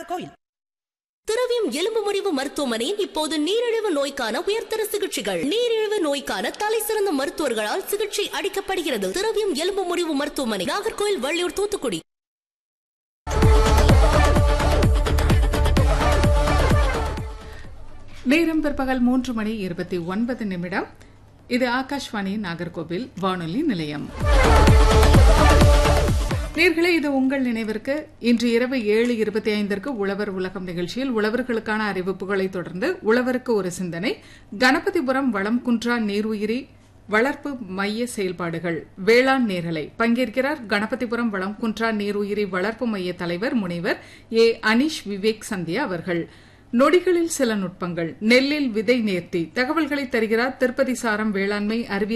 நாகர்கோவில் திரவியம் எலும்பு முறிவு மருத்துவமனையில் இப்போது நீரிழிவு நோய்க்கான உயர்தர சிகிச்சைகள் நீரிழிவு நோய்க்கான தலை சிறந்த மருத்துவர்களால் சிகிச்சை அளிக்கப்படுகிறது திரவியம் எலும்பு முறிவு மருத்துவமனை நாகர்கோவில் வள்ளியூர் தூத்துக்குடி நேரம் பிற்பகல் மூன்று மணி இருபத்தி ஒன்பது நிமிடம் இது ஆகாஷ்வாணி நாகர்கோவில் வானொலி நிலையம் நேர்களே இது உங்கள் நினைவிற்கு இன்று இரவு ஏழு இருபத்தி ஐந்திற்கு உழவர் உலகம் நிகழ்ச்சியில் உழவர்களுக்கான அறிவிப்புகளை தொடர்ந்து உழவருக்கு ஒரு சிந்தனை கணபதிபுரம் வளம் குன்றா நீருயிரி வளர்ப்பு மைய செயல்பாடுகள் வேளாண் நேரலை பங்கேற்கிறார் கணபதிபுரம் வளம் குன்றா நீருயிரி வளர்ப்பு மைய தலைவர் முனைவர் ஏ அனிஷ் விவேக் சந்தியா அவர்கள் நொடிகளில் சில நுட்பங்கள் நெல்லில் விதை நேர்த்தி தகவல்களை தருகிறார் திருப்பதி சாரம் வேளாண்மை அறிவியல்